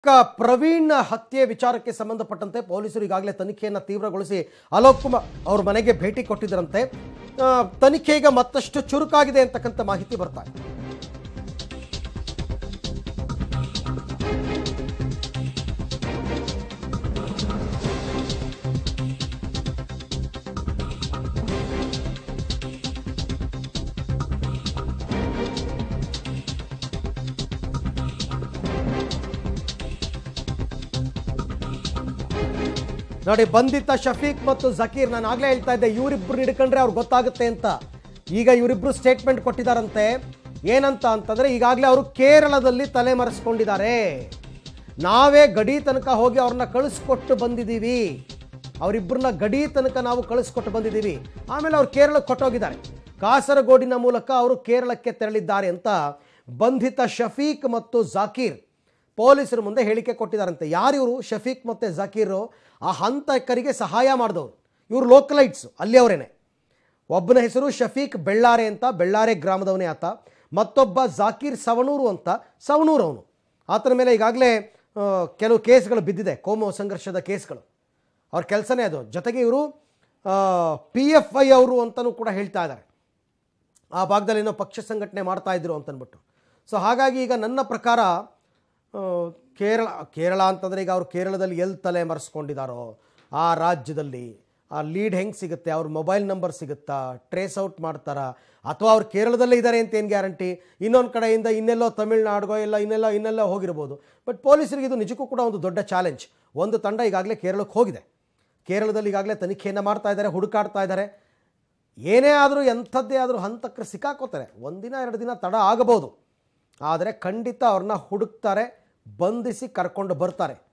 ಕ ಪ್ರವೀಣ್ ಹತ್ಯೆ ವಿಚಾರಕ್ಕೆ ಸಂಬಂಧಪಟ್ಟಂತೆ ಪೊಲೀಸರು ಈಗಾಗಲೇ ತನಿಖೆಯನ್ನು ತೀವ್ರಗೊಳಿಸಿ ಅಲೋಕ್ ಕುಮಾರ್ ಅವ್ರ ಮನೆಗೆ ಭೇಟಿ ಕೊಟ್ಟಿದ್ದರಂತೆ ಆ, ತನಿಖೆ ಈಗ ಮತ್ತಷ್ಟು ಚುರುಕಾಗಿದೆ ಅಂತಕ್ಕಂಥ ಮಾಹಿತಿ ಬರ್ತಾ ಇದೆ ನೋಡಿ ಬಂಧಿತ ಶಫೀಕ್ ಮತ್ತು ಜಕೀರ್ ನಾನು ಆಗ್ಲೇ ಹೇಳ್ತಾ ಇದ್ದೆ ಇವರಿಬ್ರು ಹಿಡ್ಕೊಂಡ್ರೆ ಅವ್ರಿಗೆ ಗೊತ್ತಾಗುತ್ತೆ ಅಂತ ಈಗ ಇವರಿಬ್ರು ಸ್ಟೇಟ್ಮೆಂಟ್ ಕೊಟ್ಟಿದ್ದಾರಂತೆ ಏನಂತ ಅಂತಂದ್ರೆ ಈಗಾಗಲೇ ಅವರು ಕೇರಳದಲ್ಲಿ ತಲೆ ಮರೆಸ್ಕೊಂಡಿದ್ದಾರೆ ನಾವೇ ಗಡಿ ತನಕ ಹೋಗಿ ಅವ್ರನ್ನ ಕಳಿಸ್ಕೊಟ್ಟು ಬಂದಿದ್ದೀವಿ ಅವರಿಬ್ಬರನ್ನ ಗಡಿ ತನಕ ನಾವು ಕಳಿಸ್ಕೊಟ್ಟು ಬಂದಿದ್ದೀವಿ ಆಮೇಲೆ ಅವ್ರು ಕೇರಳಕ್ಕೆ ಕೊಟ್ಟೋಗಿದ್ದಾರೆ ಕಾಸರಗೋಡಿನ ಮೂಲಕ ಅವರು ಕೇರಳಕ್ಕೆ ತೆರಳಿದ್ದಾರೆ ಅಂತ ಬಂಧಿತ ಶಫೀಕ್ ಮತ್ತು ಜಾಕೀರ್ ಪೊಲೀಸರ ಮುಂದೆ ಹೇಳಿಕೆ ಕೊಟ್ಟಿದ್ದಾರಂತೆ ಯಾರು ಇವರು ಶಫೀಕ್ ಮತ್ತು ಜಕೀರು ಆ ಹಂತಕರಿಗೆ ಸಹಾಯ ಮಾಡಿದವರು ಇವರು ಲೋಕಲೈಟ್ಸು ಅಲ್ಲಿಯವರೇನೆ ಒಬ್ಬನ ಹೆಸರು ಶಫೀಕ್ ಬೆಳ್ಳಾರೆ ಅಂತ ಬೆಳ್ಳಾರೆ ಗ್ರಾಮದವನೇ ಆತ ಮತ್ತೊಬ್ಬ ಜಾಕೀರ್ ಸವಣೂರು ಅಂತ ಸವಣೂರು ಅವನು ಆತನ ಮೇಲೆ ಈಗಾಗಲೇ ಆ, ಕೆಲವು ಕೇಸ್ಗಳು ಬಿದ್ದಿದೆ ಕೋಮು ಸಂಘರ್ಷದ ಕೇಸ್ಗಳು ಅವ್ರ ಕೆಲಸನೇ ಅದು ಜೊತೆಗೆ ಇವರು ಪಿ ಎಫ್ ಐ ಅವರು ಅಂತಲೂ ಕೂಡ ಹೇಳ್ತಾ ಇದ್ದಾರೆ ಆ ಭಾಗದಲ್ಲಿ ಏನೋ ಪಕ್ಷ ಸಂಘಟನೆ ಮಾಡ್ತಾ ಇದ್ರು ಅಂತನ್ಬಿಟ್ಟು ಸೊ ಹಾಗಾಗಿ ಈಗ ನನ್ನ ಪ್ರಕಾರ ಆ, ಕೇರಳ ಕೇರಳ ಅಂತಂದರೆ ಈಗ ಅವರು ಕೇರಳದಲ್ಲಿ ಎಲ್ಲಿ ತಲೆ ಮರೆಸ್ಕೊಂಡಿದ್ದಾರೋ ಆ ರಾಜ್ಯದಲ್ಲಿ ಆ ಲೀಡ್ ಹೆಂಗೆ ಸಿಗುತ್ತೆ ಅವ್ರ ಮೊಬೈಲ್ ನಂಬರ್ ಸಿಗುತ್ತಾ ಟ್ರೇಸ್ ಔಟ್ ಮಾಡ್ತಾರಾ ಅಥವಾ ಅವ್ರು ಕೇರಳದಲ್ಲೇ ಇದ್ದಾರೆ ಅಂತ ಏನು ಗ್ಯಾರಂಟಿ ಇನ್ನೊಂದು ಕಡೆಯಿಂದ ಇನ್ನೆಲ್ಲೋ ತಮಿಳ್ನಾಡಿಗೋ ಇಲ್ಲ ಇನ್ನೆಲ್ಲೋ ಇನ್ನೆಲ್ಲೋ ಹೋಗಿರ್ಬೋದು ಬಟ್ ಪೊಲೀಸರಿಗೆ ಇದು ನಿಜಕ್ಕೂ ಕೂಡ ಒಂದು ದೊಡ್ಡ ಚಾಲೆಂಜ್ ಒಂದು ತಂಡ ಈಗಾಗಲೇ ಕೇರಳಕ್ಕೆ ಹೋಗಿದೆ ಕೇರಳದಲ್ಲಿ ಈಗಾಗಲೇ ತನಿಖೆಯನ್ನು ಮಾಡ್ತಾ ಇದ್ದಾರೆ ಹುಡುಕಾಡ್ತಾ ಇದ್ದಾರೆ ಏನೇ ಆದರೂ ಎಂಥದ್ದೇ ಆದರೂ ಹಂತಕರು ಸಿಕ್ಕಾಕೋತಾರೆ ಒಂದಿನ ಎರಡು ದಿನ ತಡ ಆಗಬಹುದು ಆದರೆ ಖಂಡಿತ ಅವ್ರನ್ನ ಹುಡುಕ್ತಾರೆ ಬಂಧಿಸಿ ಕರ್ಕೊಂಡು ಬರ್ತಾರೆ